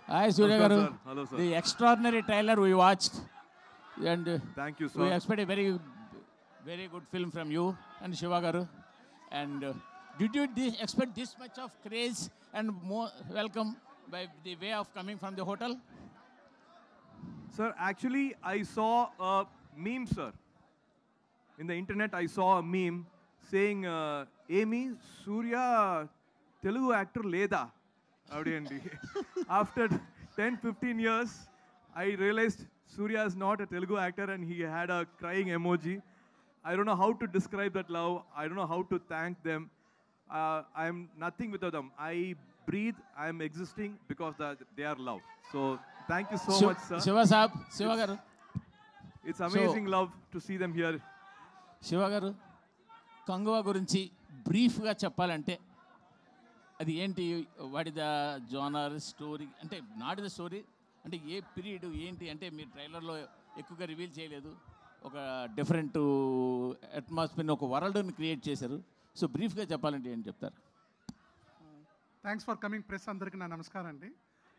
Hi, Surya Namaskar, Garu. sir. Hello, sir. The extraordinary trailer we watched, and uh, Thank you, we sir. expect a very, very good film from you and Shiva Garu. And uh, did you thi- expect this much of craze and more welcome by the way of coming from the hotel? Sir, actually, I saw a meme, sir. In the internet, I saw a meme saying, uh, Amy, Surya, Telugu actor Leda. Avadiyandi. After 10, 15 years, I realized Surya is not a Telugu actor and he had a crying emoji. I don't know how to describe that love. I don't know how to thank them. Uh, I'm nothing without them. I breathe, I'm existing because that they are love. So thank you so Shiv- much, sir. Shiva Saab, Shiva Garu. It's amazing love to see them here. Shiva గారు కంగువా గురించి బ్రీఫ్గా చెప్పాలంటే అది ఏంటి వాడి the genre story అంటే not the story అంటే a period ఏంటి అంటే మీరు ట్రైలర్లో ఎక్కువగా రివీల్ చేయలేదు ఒక డిఫరెంట్ అట్మాస్ఫియర్ని ఒక వరల్డ్ని క్రియేట్ చేశారు సో బ్రీఫ్గా చెప్పాలంటే ఏంటి చెప్తారు థ్యాంక్స్ ఫర్ కమింగ్ ప్రెస్ అందరికీ నా నమస్కారం అండి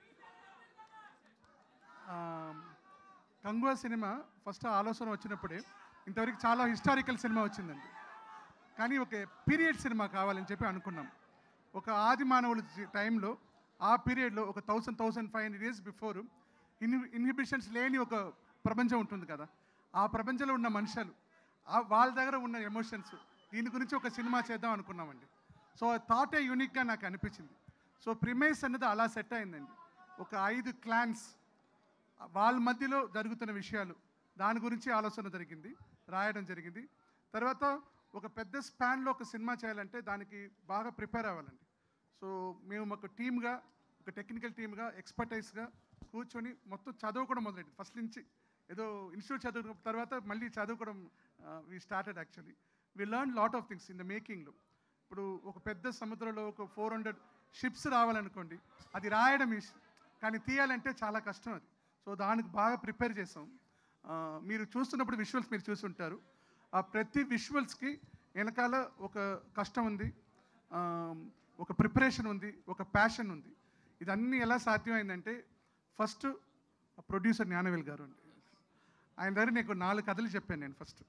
కంగువా సినిమా ఫస్ట్ ఆలోచన వచ్చినప్పుడే ఇంతవరకు చాలా హిస్టారికల్ సినిమా వచ్చిందండి కానీ ఒక పీరియడ్ సినిమా కావాలని చెప్పి అనుకున్నాం ఒక ఆది మానవుల జీ- టైంలో ఆ పీరియడ్లో ఒక thousand thousand five hundred years before in inhibitions లేని ఒక ప్రపంచం ఉంటుంది కదా ఆ ప్రపంచంలో ఉన్న మనుషులు ఆ వాళ్ళ దగ్గర ఉన్న ఎమోషన్స్ దీని గురించి ఒక సినిమా చేద్దాం అనుకున్నామండి సో థాటే యూనిక్గా నాకు అనిపించింది సో ప్రిమైస్ అనేది అలా సెట్ అయిందండి ఒక ఐదు క్లాన్స్ వాళ్ళ మధ్యలో జరుగుతున్న విషయాలు దాని గురించి ఆలోచన జరిగింది రాయడం జరిగింది తర్వాత ఒక పెద్ద స్పాన్లో ఒక సినిమా చేయాలంటే దానికి బాగా ప్రిపేర్ అవ్వాలండి సో మేము ఒక టీమ్గా ఒక టెక్నికల్ టీమ్గా ఎక్స్పర్టైజ్గా కూర్చొని మొత్తం చదువుకోవడం మొదలైంది ఫస్ట్ నుంచి ఏదో ఇన్స్టిట్యూట్ చదువు తర్వాత మళ్ళీ చదువుకోవడం we started actually we learn lot of things in the మేకింగ్లో ఇప్పుడు ఒక పెద్ద సముద్రంలో ఒక ఫోర్ హండ్రెడ్ షిప్స్ రావాలనుకోండి అది రాయడం ఈజీ కానీ తీయాలంటే చాలా కష్టం అది సో దానికి బాగా ప్రిపేర్ చేసాం ఆ, మీరు చూస్తున్నప్పుడు విజువల్స్ మీరు చూస్తుంటారు ఆ ప్రతి విజువల్స్కి వెనకాల ఒక కష్టం ఉంది ఆ, ఒక ప్రిపరేషన్ ఉంది ఒక ప్యాషన్ ఉంది ఇదన్నీ ఎలా సాధ్యమైందంటే ఫస్ట్ ప్రొడ్యూసర్ జ్ఞానవేల్ గారు అండి ఆయన దగ్గర నీకు నాలుగు కథలు చెప్పాను నేను ఫస్ట్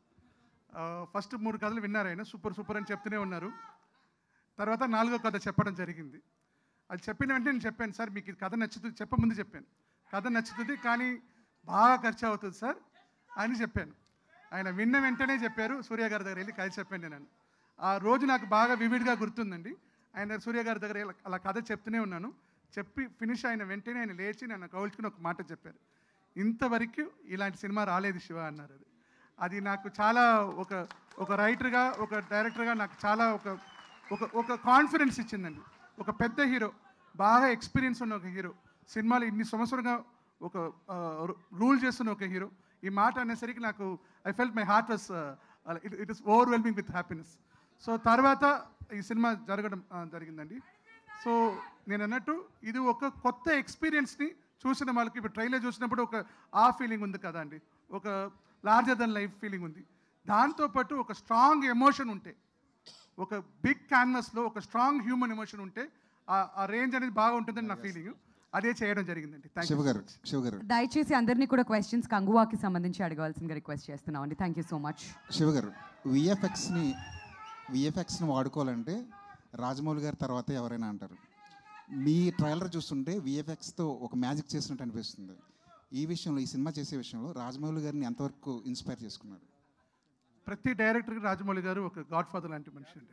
ఫస్ట్ మూడు కథలు విన్నారు ఆయన సూపర్ సూపర్ అని చెప్తూనే ఉన్నారు తర్వాత నాలుగో కథ చెప్పడం జరిగింది అది చెప్పిన వెంటనే నేను చెప్పాను సార్ మీకు ఈ కథ నచ్చుతుంది చెప్పముందు చెప్పాను కథ నచ్చుతుంది కానీ బాగా ఖర్చు అవుతుంది సార్ అని చెప్పాను ఆయన విన్న వెంటనే చెప్పారు సూర్య గారి దగ్గర వెళ్ళి కథ చెప్పాను నేను ఆ రోజు నాకు బాగా వివిడ్గా గుర్తుందండి ఆయన సూర్య గారి దగ్గర ఇలా- అలా కథ చెప్తూనే ఉన్నాను చెప్పి ఫినిష్ అయిన వెంటనే ఆయన లేచి నన్ను కౌల్చుకుని ఒక మాట చెప్పారు ఇంతవరకు ఇలాంటి సినిమా రాలేదు శివ అన్నారు అది అది నాకు చాలా ఒక ఒక రైటర్గా ఒక డైరెక్టర్గా నాకు చాలా ఒక ఒక ఒక కాన్ఫిడెన్స్ ఇచ్చిందండి ఒక పెద్ద హీరో బాగా ఎక్స్పీరియన్స్ ఉన్న ఒక హీరో సినిమాలు ఇన్ని సంవత్సరంగా ఒక రూల్ చేస్తున్న ఒక హీరో ఈ మాట అనేసరికి నాకు I felt my heart was it it is overwhelming with happiness so తర్వాత ఈ సినిమా జరగడం ఆ, జరిగిందండి సో నేను అన్నట్టు ఇది ఒక కొత్త ఎక్స్పీరియన్స్ని చూసిన వాళ్ళకి ఇప్పుడు ట్రైలర్ చూసినప్పుడు ఒక ఆ ఫీలింగ్ ఉంది కదా అండి ఒక లార్జర్ దెన్ లైఫ్ ఫీలింగ్ ఉంది దాంతోపాటు ఒక స్ట్రాంగ్ ఎమోషన్ ఉంటే ఒక బిగ్ క్యాన్వస్లో ఒక స్ట్రాంగ్ హ్యూమన్ ఎమోషన్ ఉంటే ఆ- ఆ రేంజ్ అనేది బాగా ఉంటుందని నా ఫీలింగ్ అదే చేయడం జరిగిందండి థ్యాంక్ శివ యూ గారు శివ గారు దయచేసి అందరినీ కూడా క్వశ్చన్స్ కంగువాకి సంబంధించి అడగవలసిందిగా రిక్వెస్ట్ చేస్తున్నాం అండి thank you so much Shiva గారు విఎఫ్ఎక్స్ని విఎఫ్ఎక్స్ని వాడుకోవాలంటే రాజమౌళి గారి తర్వాత ఎవరైనా అంటారు మీ ట్రైలర్ చూస్తుంటే విఎఫ్ఎక్స్తో ఒక మ్యాజిక్ చేసినట్టు అనిపిస్తుంది ఈ విషయంలో ఈ సినిమా చేసే విషయంలో రాజమౌళి గారిని ఎంతవరకు ఇన్స్పైర్ చేసుకున్నారు ప్రతి డైరెక్టర్కి రాజమౌళి గారు ఒక గాడ్ ఫాదర్ లాంటి మనిషి అండి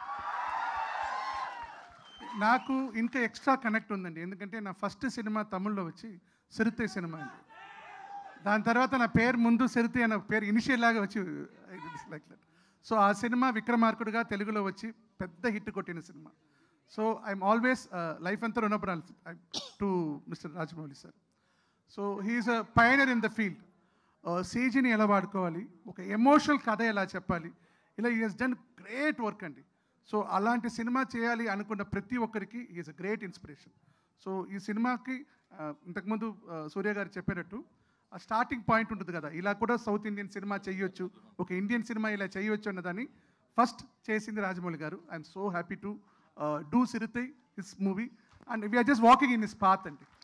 నాకు ఇంకా ఎక్స్ట్రా కనెక్ట్ ఉందండి ఎందుకంటే నా ఫస్ట్ సినిమా తమిళ్లో వచ్చి సిరుతే సినిమా అండి దాని తర్వాత నా పేరు ముందు సిరుతే అన్న పేరు ఇనిషియల్ లాగా వచ్చి లైక్ దట్ సో ఆ సినిమా విక్రమార్కుడుగా తెలుగులో వచ్చి పెద్ద హిట్ కొట్టిన సినిమా సో ఐఎమ్ ఆల్వేస్ లైఫ్ అంతా రుణపడాలి to mister Rajamouli sir so he's a pioneer in the field సీజీని ఎలా వాడుకోవాలి ఒక ఎమోషనల్ కథ ఎలా చెప్పాలి ఇలా ఈ హెస్ డన్ గ్రేట్ వర్క్ అండి సో అలాంటి సినిమా చేయాలి అనుకున్న ప్రతి ఒక్కరికి is a great inspiration so ఈ సినిమాకి ఆ, ఇంతకుముందు ఆ, సూర్య గారు చెప్పినట్టు ఆ స్టార్టింగ్ పాయింట్ ఉంటుంది కదా ఇలా కూడా సౌత్ ఇండియన్ సినిమా చేయొచ్చు ఒక ఇండియన్ సినిమా ఇలా చేయొచ్చు అన్నదాన్ని ఫస్ట్ చేసింది రాజమౌళి గారు I'm so happy to do సిరితై his movie and we're just walking in his path అండి